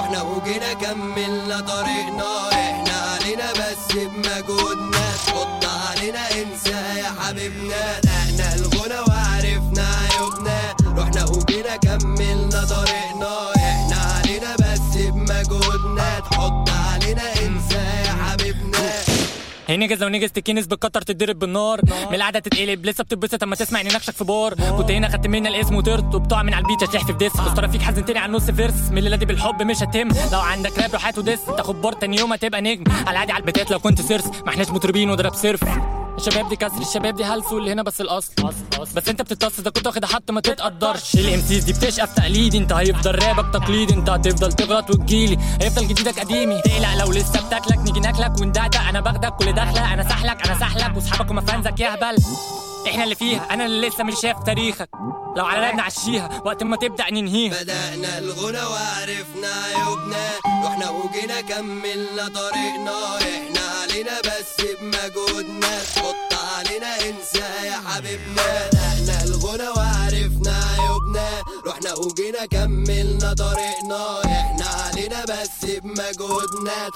رحنا وجينا كملنا طريقنا احنا علينا بس بمجهودنا تحط علينا انسى يا حبيبنا احنا الغنى وعرفنا عيوبنا رحنا وجينا كملنا طريقنا احنا علينا بس بمجهودنا تحط علينا انسى يا حبيبنا هي نجز لو نجز تكينس بالكتر تتضرب بالنار من القعده تتقلب لسه بتتبسط اما تسمع اني نكشك في بار كنت هنا خدت مني الاسم وطرت وبتقع من على البيت تحفي في ديس بس ترى فيك حزنتني على نص فيرس من الليله دي بالحب مش هتم لو عندك راب روح هات وديس تاخد بار تاني يوم هتبقى نجم على العادي على البيتات لو كنت سيرس ما احناش مطربين وضرب سيرف الشباب دي كسر الشباب دي هلس واللي هنا بس الاصل بس انت بتتصل ده كنت واخد حط ما تتقدرش الام سيز دي بتشقى في تقليدي انت هيفضل رابك تقليدي انت هتفضل تغلط وتجيلي هيفضل جديدك قديمي تقلق لو لسه بتاكلك نيجي ناكلك وندعدق انا باخدك كل دخله انا سحلك انا سحلك واصحابك ومفانزك يهبل احنا اللي فيها انا اللي لسه مش شايف تاريخك لو على راب نعشيها وقت ما تبدا ننهيها بدأنا الغنى وعرفنا عيوبنا رحنا وجينا كملنا طريقنا احنا علينا بس بمجهودنا تحط علينا انسى يا حبيبنا بدأنا الغنى وعرفنا عيوبنا رحنا وجينا كملنا طريقنا احنا علينا بس بمجهودنا